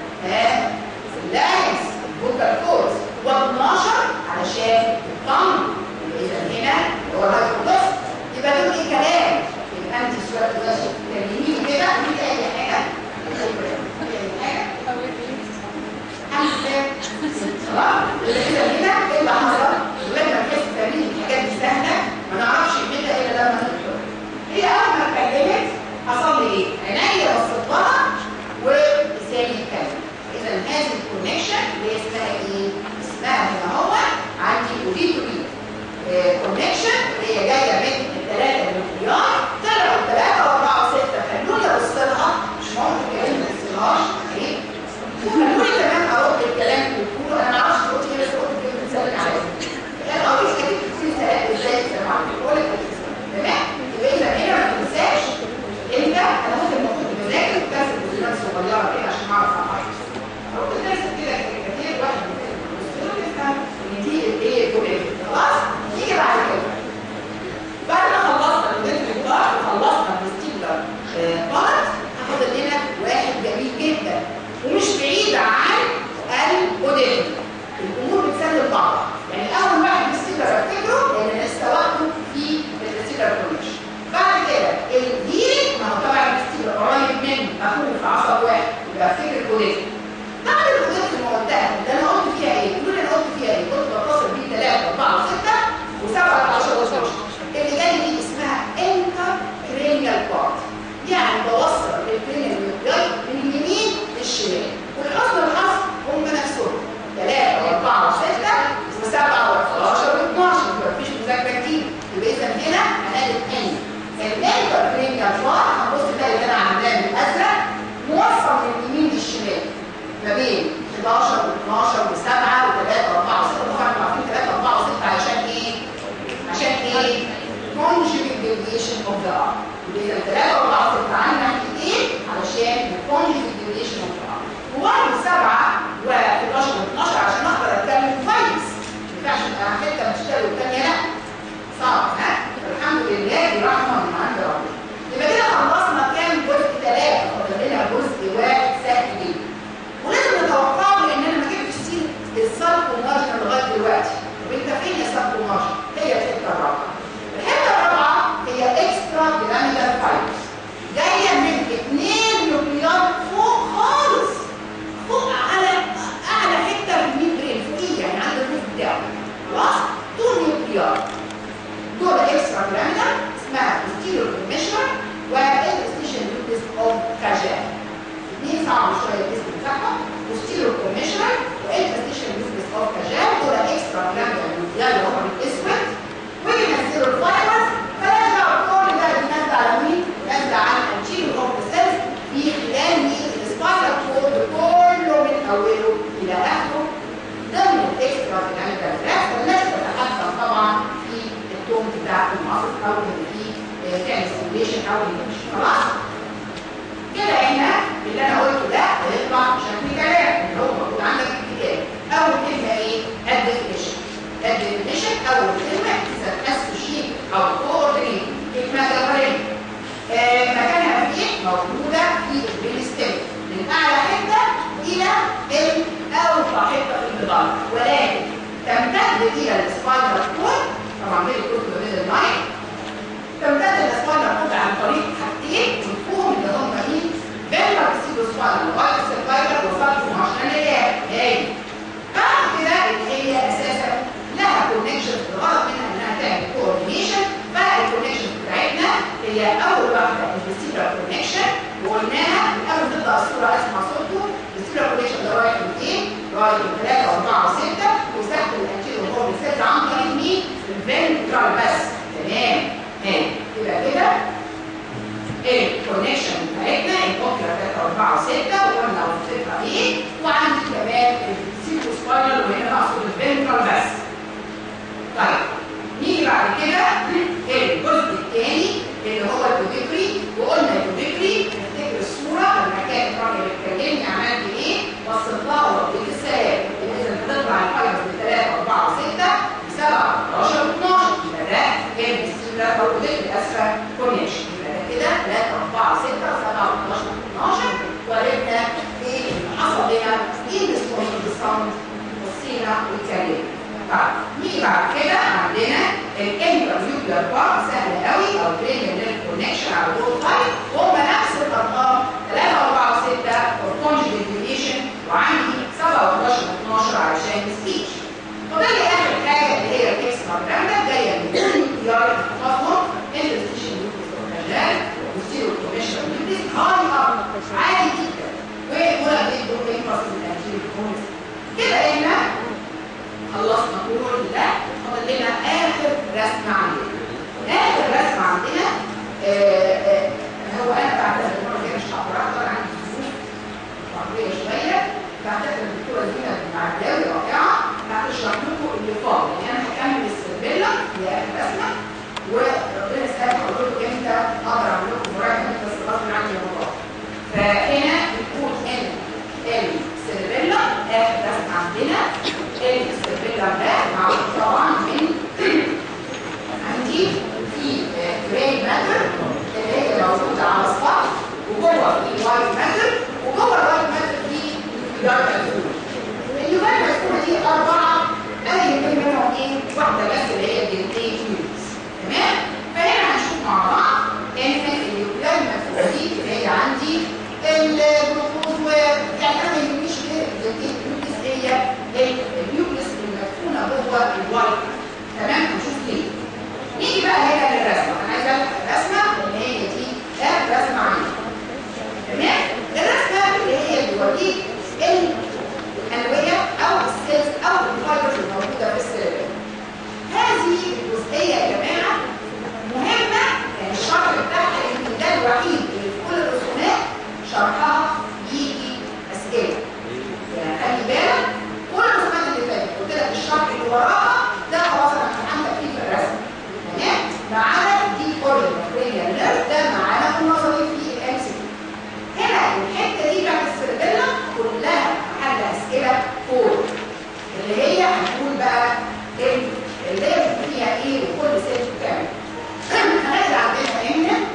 اللانس البوكال كورس و12 علشان الطن إذا هنا هو الهايبوتوس يبقى دول ايه كلام؟ يبقى انت سؤال تكلميني كده قولي اي حاجه سب مارجن لغايه دلوقتي طب انت فين يا سب مارجن هي الحته الرابعه الحته الرابعه هي اكسترا جرانيولار فايبرز جايه من اثنين نيوكليار فوق خالص فوق على اعلى حته في الميد برين فوقيه يعني عند الروف بتاعه خلاص تو نيوكليار دول اكسترا جرانيولار اسمها posterior commissioner والانتستيشن نيوكليس اوف كاجان اثنين صعب شويه الاسم بتاعهم posterior commissioner والانتستيشن نيوكليس اوف كاجان دول اكسترا جرانيولار نيوكليار اللي هم الاسود وينزلوا الفايبرز فلاش دعوه كل ده بينزل على مين؟ بينزل على الانتيريور اوف ذا سيلز في خلال مين؟ السبايرال كورد كله من اوله الى اخره ضمن الاكسترا جرانيولار فلاش والناس تتحكم طبعا في التون بتاع المصل او اللي فيه تعمل سيميليشن او اللي خلاص كده هنا اللي انا قلته ده هيطلع بشكل كلام اللي هو موجود عندك في الكتاب اول كلمه ايه؟ الديفينيشن الديفينيشن اول كلمه اسوشيت او كوردينيت كلمه جوهريه آه مكانها فين؟ موجوده في البريستيم من اعلى حته الى الاوطى حته في الجدار ولكن تمتد الى السبايدر كورد طبعا غير الكتب غير اللاين تمتد الاسبايدر كورد عن طريق حاجتين مفهوم اللي هم مين؟ فيرمر بسيبو سبايدر وايت سبايدر وفالكو عشان هي هي بعد كده اللي هي اساسا لها كونكشن الغرض منها انها تعمل كوردينيشن فالكونكشن بتاعتنا هي اول واحده الفيستيبرال كونكشن وقلناها من قبل ما تبدا الصوره اسمع صوته الفيستيبرال كونكشن ده رايح من ايه؟ رايح من 3 4 6 وسحب الانتيريور هو من 6 عن طريق مين؟ الفنترال بس تمام ها يبقى كده الكونكشن بتاعتنا البوكيولا 3 4 6 وقلنا وصفتها ايه وعندي كمان السيكو سبايرال وهنا اقصد الفنترال بس طيب نيجي بعد كده الجزء الثاني اللي هو البوديكري وقلنا البوديكري نفتكر الصوره لما كانت راجل بتكلمني عملت ايه وصلت لها وقت السلام اذا بتطلع الفايبر ب 3 4 6 ب 7 11 12 يبقى ده كان السيلولار او البوديكري اسفل كونكشن يبقى ده كده 3 4 6 7 11 12 وعرفنا ايه اللي حصل هنا ايه الريسبونس بالصمت بصينا واتكلمنا طيب نيجي بعد كده عندنا الانترنيوكلير بارت سهل قوي او بريمير كونكشن على دول تايب وهم نفس الارقام 3 4 6 والكونجيجيت ديفيشن وعندي 7 و11 و12 علشان السبيتش فاضل لي اخر حاجه اللي هي الاكسترا جرامدا جايه من النيوكليار تفاهم انترستيشن نيوكليس اوكاجان وستيرو كوميشن نيوكليس هاي اب عادي جدا وهنا بيدوا انفاس من الانتيريور كده احنا خلصنا كل ده فاضل لنا اخر رسمه عندنا اخر رسمه عندنا آه آه هو انا بعتذر المره الجايه مش هقدر اقدر عندي ظروف عربيه شويه بعتذر الدكتوره زينه المعداوي رائعه هتشرح لكم اللي فاضل يعني انا هكمل السربيلا هي اخر رسمه وربنا يسهل اقول لكم امتى اقدر اعمل لكم مراجعه امتى بس غصب عني الموضوع فهنا بنقول ان السربيلا اخر رسمه عندنا السبيلر ده معروف طبعا من عندي في جراي ماتر اللي هي موجوده على السطح وجوه في وايت ماتر وجوه الوايت ماتر في يار ماتر اليوبان المذكوره دي اربعه انا يمكن منهم ايه واحده بس اللي هي الدنتين يونتس تمام فهنا هنشوف مع بعض ان اليوبان المذكوره دي اللي هي عندي الجلوكوز يعني انا ما يهمنيش غير الدنتين يونتس هي النيوكليس المدفونه جوه الوايت تمام هنشوف ليه نيجي بقى هنا للرسمه انا عايزه الحق الرسمه اللي هي دي اخر رسمه عندي تمام الرسمه اللي هي بتوريك الانويه او السيلز او الفايبرز الموجوده في السيلز هذه الجزئيه يا جماعه مهمه يعني الشرح بتاعها يمكن ده الوحيد اللي في كل الرسومات شرحها يجي اسئله يعني خلي بالك كل الرسومات اللي فاتت قلت لك الشرح اللي وراها ده خلاص انا امتحنتك فيه في الرسم تمام ما عدا دي اوريجن نيرف ده معانا في النظري في الام سي هنا الحته دي بتاعت السيربيلا كلها محل اسئله فور اللي هي هنقول بقى اللي فيها ايه وكل ست بتعمل هنرجع عندنا هنا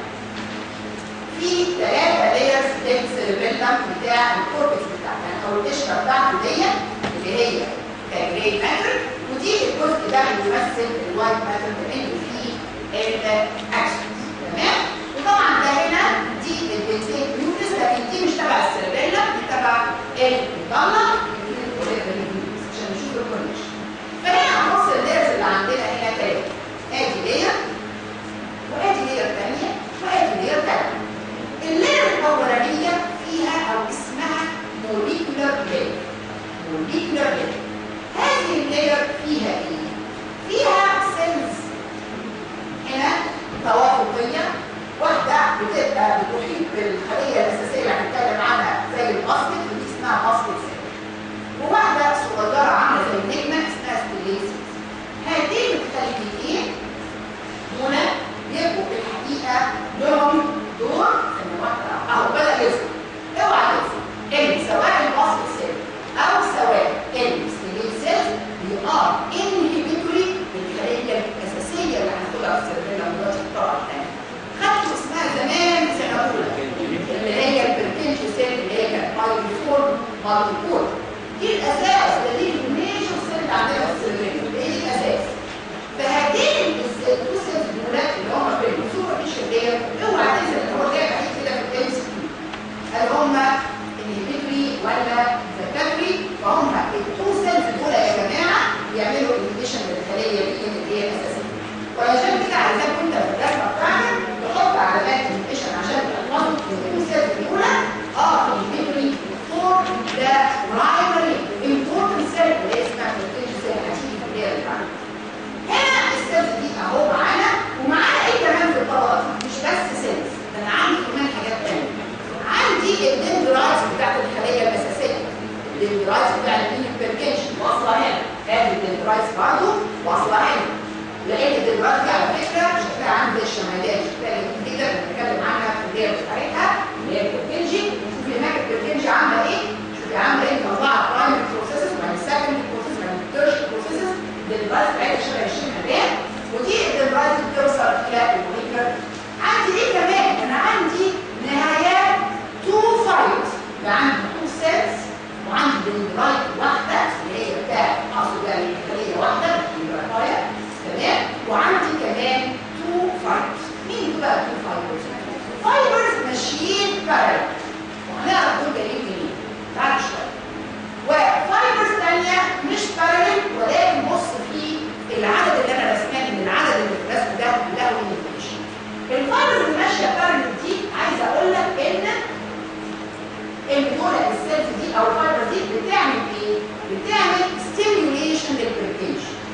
في ثلاثه لايرز للسيربيلا بتاع الكورتكس بتاعنا او القشره بتاعته ديت اللي هي الجراي ماتر ودي الجزء ده بيمثل الوايت ماتر لانه فيه الاكشنز تمام وطبعا ده هنا دي البنتين نيوكليس لكن دي مش تبع السيربيلا دي تبع البطلة عشان نشوف الكونكشن فهنا هنبص اللايرز اللي عندنا هنا تلاته ادي لير وادي لير ثانيه وادي لير ثالثه اللير الاولانيه فيها او اسمها موليكولار لاير موليكولار لاير هذه اللاير فيها ايه؟ فيها سيلز هنا توافقيه واحده بتبقى بتحيط بالخليه الاساسيه اللي هنتكلم عنها زي الباسكت ودي اسمها باسكت سيل وواحده صغيره عامله زي النجمه اسمها ستيليسيس هاتين الخليتين دول يبقوا في الحقيقه لهم دور ان واحده اهو بدا يظهر اوعى تنسى ان سواء الباسكت سيل او سواء الستيليسيس دي ار انهبيتوري للخليه الاساسيه اللي هناخدها في السيرفيلا دلوقتي الطبقه الثانيه خدتوا اسمها زمان في سنه اولى اللي هي البركنشي سيل اللي هي كانت مايكروفورم مالتيبول دي الاساس ده دي الميجر سيل عندنا في السيرفيلا دي الاساس فهاتين التو سيلز دول اللي هم في الصوره مش اللي اوعى تنسى ان هو جاي بعيد كده في الام سي هل هم انهبيتوري ولا زكاتوري فهم التو سيلز دول يا جماعه بيعملوا انهبيشن للخليه دي اللي هي الاساسيه وعشان كده عايزاك وانت في الرسمه بتاعتك تحط علامات انهبيشن عشان تحفظوا التو سيلز الاولى اه انهبيتوري فور ذا برايمري امبورتنت سيل اللي هي اسمها بروتين سيل هتيجي في اللي اللي بعدها هنا السيلز دي اهو معانا ومعانا ايه كمان في الطبقه دي مش بس سيلز ده انا عندي كمان حاجات تانية عندي الدندرايتس بتاعت الخليه الاساسيه الدندرايتس بتاع البركنشن واصله هنا ادي الدندرايتس برضه واصله هنا لان الدندرايتس دي على فكره شكلها عامل زي الشمالات شكلها جميل جدا بنتكلم عنها في اللير بتاعتها اللي هي البركنجي شوفي هناك البركنجي عامله ايه شوفي عامله ايه مطلعه برايمري بروسيسز وبعدين سكندري بروسيس وبعدين تيرشري بروسيسز الدندرايتس بتاعتها شبه الشمالات ودي الدندرايتس بتوصل الى الموليكولر عندي ايه كمان انا عندي نهايات تو فايلز يبقى عندي تو سيلز وعندي دندرايت واحده اللي هي بتاع اقصد يعني خليه واحده دندرايت تمام وعندي كمان تو فايبرز مين دول بقى تو فايبرز فايبرز ماشيين بارل وهنعرف دول جايين منين بعد شويه وفايبرز ثانيه مش بارل ولكن بص في العدد اللي انا رسماه من العدد اللي في الرسم ده له انفورميشن الفايبرز اللي ماشيه بارل دي عايزه اقول لك ان ان دول السيلز دي او الفايبرز دي بتعمل ايه؟ بتعمل ستيميوليشن للبركنشن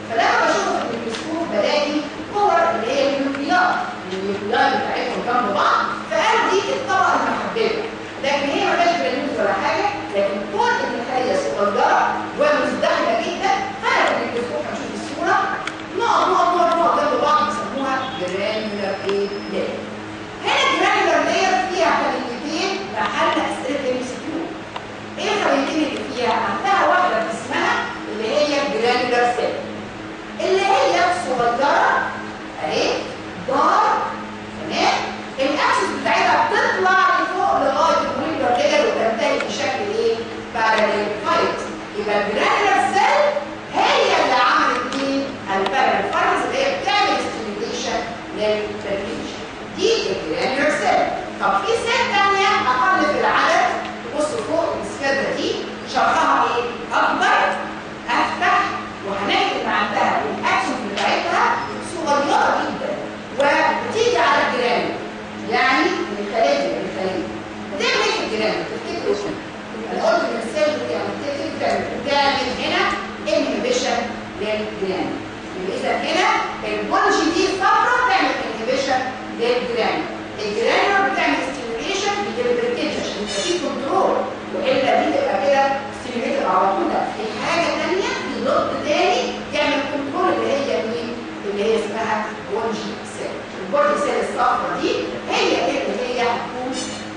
فلما بشوفه في الميكروسكوب بلاقي كور اللي هي النيوكليار النيوكليار بتاعتهم جنب بعض فقال دي الطبقه المحببه لكن هي ما فيهاش جرانيولز ولا حاجه لكن كل الخلايا صغيره ومزدحمه جدا فانا في الميكروسكوب هنشوف الصوره نقط نقط نقط نقط جنب بعض بيسموها جرانيولار ايه لاير هنا الجرانيولار لاير فيها خليتين محل اسئله ام سي كيو ايه الخليتين اللي فيها؟ عندها واحده اسمها اللي هي الجرانيولار سيل اللي هي صغيره اهي دار تمام الاكسس بتاعتها بتطلع لفوق لغايه الموليكولار لاير وتنتهي بشكل ايه؟ باراليل فايت يبقى الجرانيولار سيل هي اللي عملت ايه؟ الباراليل فايت اللي هي بتعمل ستيميوليشن للبرفيوجن دي الجرانيولار سيل طب في سيل ثانيه اقل في العدد بصوا فوق السكاده دي شرحها ايه؟ اكبر افتح وهنكتب عندها الاكشن بتاعتها صغيره جدا وبتيجي على الجرام يعني من الخليه من الخليه بتعمل ايه في الجرام؟ تفتكروا انا قلت من السيل بتعمل بتعمل هنا انهبيشن للجرام يبقى اذا هنا البولجي دي الصفراء بتعمل انهبيشن للجرام الجرام بتعمل ستيميوليشن للبركيتش عشان يبقى في كنترول والا دي تبقى كده ستيميوليتد على طول لا في حاجه ثانيه في ضد تاني يعمل كنترول اللي هي مين؟ اللي هي اسمها بولجي سيل البولجي سيل الصفراء دي هي اللي هي هتكون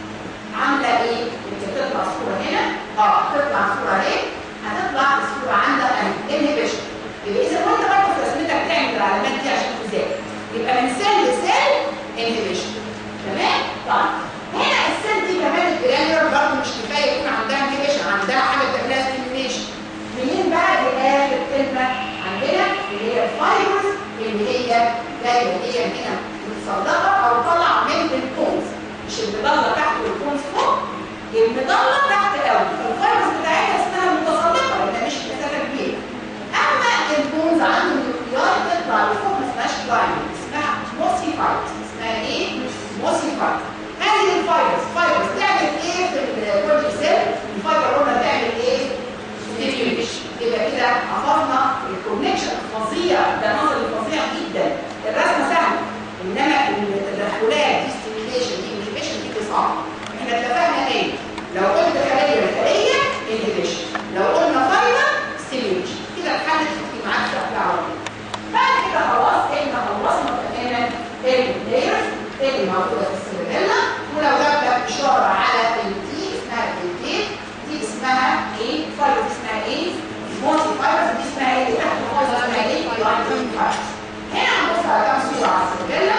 عامله ايه؟ انت بتطلع صوره هنا اه هتطلع صوره اهي هتطلع الصوره عندها انهبيشن يبقى اذا كنت برضه في رسمتك تعمل العلامات دي عشان تذاكر يبقى من سيل لسيل انهبيشن تمام؟ طيب هنا السيل دي كمان الجرانيولار برضه مش كفايه يكون عندها انهبيشن عندها حاجه بتعملها ستيميوليشن منين بقى لاخر كلمه عندنا اللي هي الفايبرز اللي هي جايه اللي هي هنا متصدقه او طالعه من الكونز مش المضله تحت والكونز فوق المضله تحت قوي فالفايبرز بتاعتها اسمها متصدقه لانها مش مسافه كبيره اما الكونز عنده نيوكليار تطلع لفوق ما اسمهاش برايمري اسمها موسي فايبرز اسمها ايه؟ موسي فايبرز هذه الفايبرز فايبرز تعمل ايه في الكورتي سيل؟ الفايبر قلنا تعمل ايه؟ ستيميوليشن يبقى كده حفظنا الكونكشن الفظيع ده نظر فظيع جدا الرسمه سهله انما التدخلات دي ستيميوليشن دي انهبيشن دي صعبه احنا اتفقنا ايه؟ لو قلت خليه لخليه انهبيشن لو قلنا فايبر ستيميوليشن كده اتحلت في معاك شكل عربي بعد كده خلاص احنا خلصنا تماما اللايرز اللي موجوده في السيرفيلا ولو جاب لك اشاره على التي اسمها التي دي اسمها ايه؟ فايبر اسمها ايه؟ موسي فايبر دي اسمها ايه؟ تحت خالص اسمها ايه؟ لاين فايبر هنا هنبص على كام صوره على السيرفيلا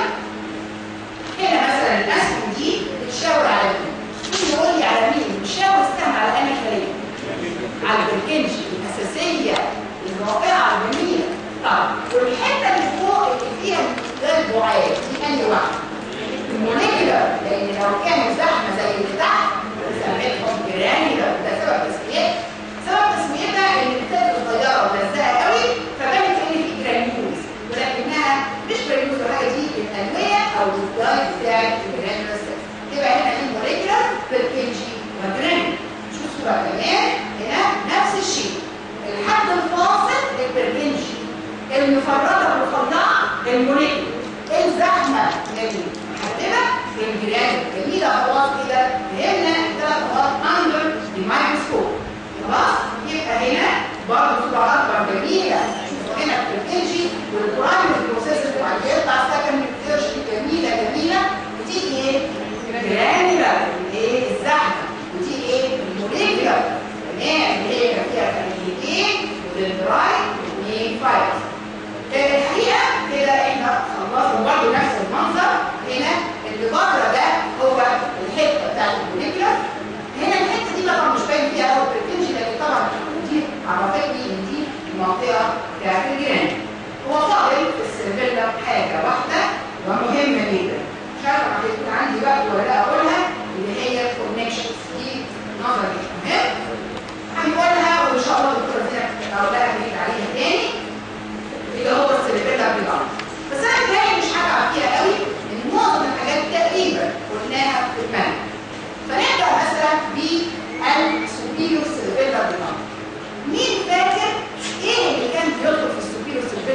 هنا مثلا الاسهم دي بتشاور على مين؟ مين يقول لي على مين؟ بتشاور السهم على انهي خليه؟ على البركنجي الاساسيه الرائعه الجميله طب والحته اللي فوق اللي فيها البعاد دي انهي واحده؟ الموليكولر لان لو كانوا زحمه زي اللي تحت سميتهم جرانيولر ده سبب تسميتها سبب تسميتها ان الكتاب صغيره وملزقه قوي فبانت ان في جرانيولز ولكنها مش جرانيولز ولا حاجه دي الادويه او الدايت بتاعت الجرانيولر سيلز تبقى هنا دي موليكولر بالكيجي وجرانيولر شوف صوره كمان هنا نفس الشيء الحد الفاصل البركنجي المفرطه بالخضاع الموليكولر الزحمه المحدده الجرام جميله خلاص كده فهمنا الثلاث خطوات اندر الميكروسكوب خلاص يبقى هنا برضه صوره اكبر جميله شوفوا هنا البركنجي والبرايمري بروسيس اللي بعد كده بتاع السكند ريسيرش جميله جميله بتيجي ايه؟ جرانيولار ايه الزحمه وتيجي ايه؟ الموليكولار تمام اللي هي فيها خليتين والدراي واثنين فايبرز الحقيقه كده احنا خلصنا برضه نفس المنظر هنا اللي بره ده هو الحته بتاعت الموليكولار هنا الحته دي طبعا مش باين فيها قوي البركنجي لكن طبعا دي عرفتني ان دي المنطقه بتاعت الجيران هو فاضل في السيرفيلا حاجه واحده ومهمه جدا مش عارفه هتكون عندي وقت ولا لا اقولها اللي هي الكونكشنز دي نظري مهم هنقولها وان شاء الله الدكتوره زينب اقولها هنيجي عليها تاني اللي هو السيرفيلا بيبقى بس انا جاي مش هتعب فيها قوي ان معظم الحاجات تقريبا قلناها في المنهج فنبدا مثلا بالسوبيريور سيرفيلا بيبقى مين فاكر ايه اللي كان بيدخل في السوبيريور سيرفيلا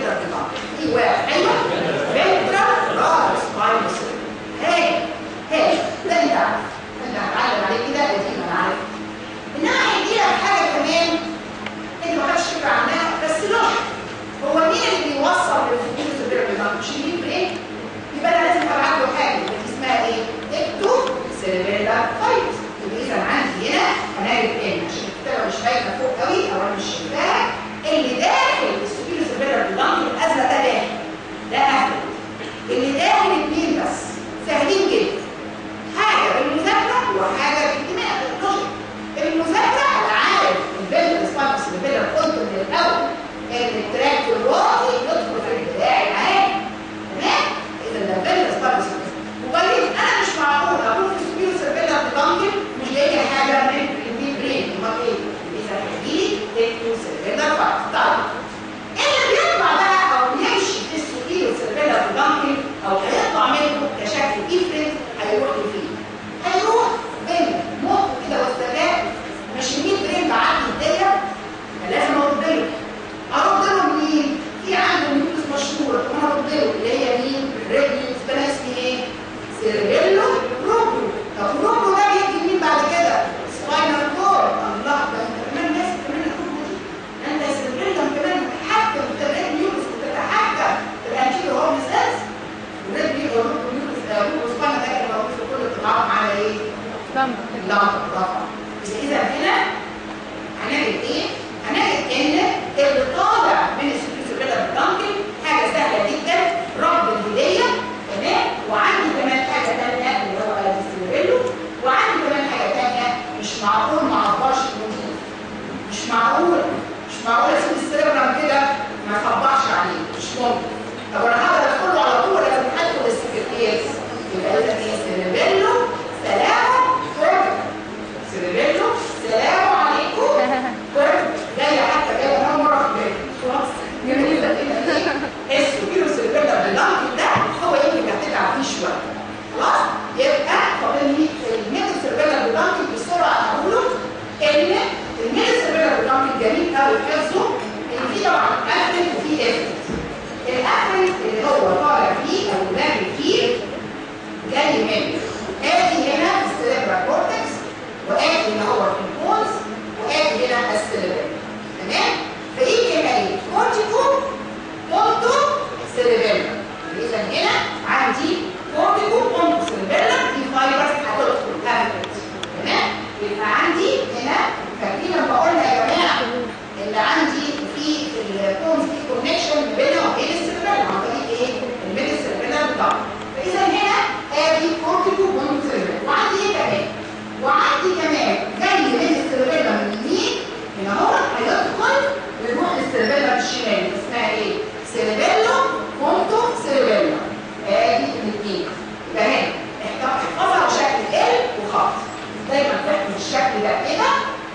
افرنت الافرنت اللي هو طالع فيه او داخل فيه جاي من ادي هنا السيربرال كورتكس وادي اللي هو الكونز وادي هنا السيربرال تمام فيجي هنا ايه كورتيكو بونتو سيربرال اذا هنا عندي كورتيكو بونتو سيربرال دي فايبرز هتدخل افرنت تمام يبقى عندي هنا فاكرين لما قلنا يا جماعه اللي عندي في الكونز في كونكشن ما بينها وبين السيربرال عن طريق ايه الميد السيربرال بتاعها فاذا هنا ادي كورتيكو بونتو سيربرال وعندي ايه كمان وعندي كمان جاي من السيربرال من اليمين هنا هو هيدخل ويروح للسيربرال الشمال اسمها ايه سيربيلو بونتو سيربرال ادي الاثنين يبقى هنا احفظها بشكل ال وخط دايما تحفظ الشكل ده كده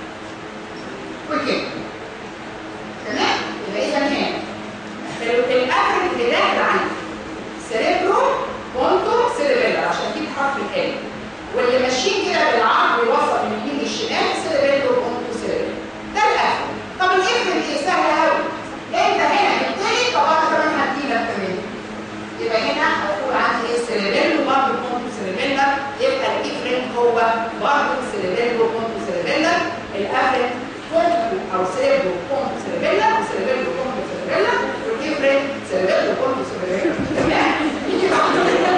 وكده تمام يبقى اذا هنا الافرد اللي داخل عندي سيريبرو بونتو سيربيلا عشان دي حرف ال واللي ماشيين كده بالعرض بيوصل من اليمين للشمال سيربيلو بونتو سيربيلا ده الافرد طب الافرد ايه سهل قوي انت هنا بالتالي طب انا كمان هديلك كمان يبقى هنا هقول عندي ايه سيربيلو برضه بونتو سيربيلا يبقى الافرد هو برضه سيربيلو بونتو سيربيلا الافرد بونتو او سيربيلو بونتو سيربيلا وسيربيلو بونتو سيربيلا والافرد سيربيلو بونتو سيربيلا تمام يجي بعد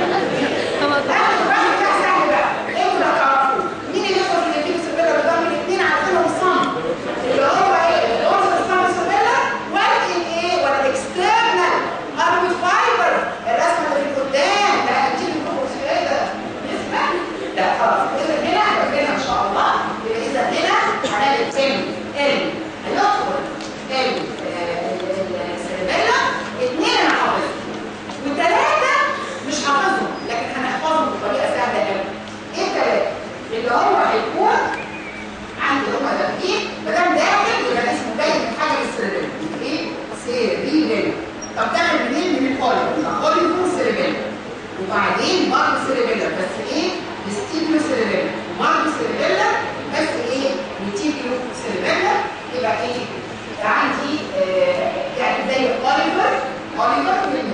اثنين انا حافظهم وثلاثه مش حافظهم لكن هنحفظهم بطريقه سهله قوي ايه الثلاثه اللي هو هيكون عندي هما داخلين ما دام داخل يبقى اسمه جاي من حاجه من السيربيل ايه سيربيل طب تعمل منين من الخالي الخالي يكون سيربيل وبعدين برضه سيربيل بس ايه ستيبلو سيربيل وبرضه سيربيل بس ايه وتيبلو سيربيل يبقى ايه عندي آه يعني زي اوليفر اوليفر من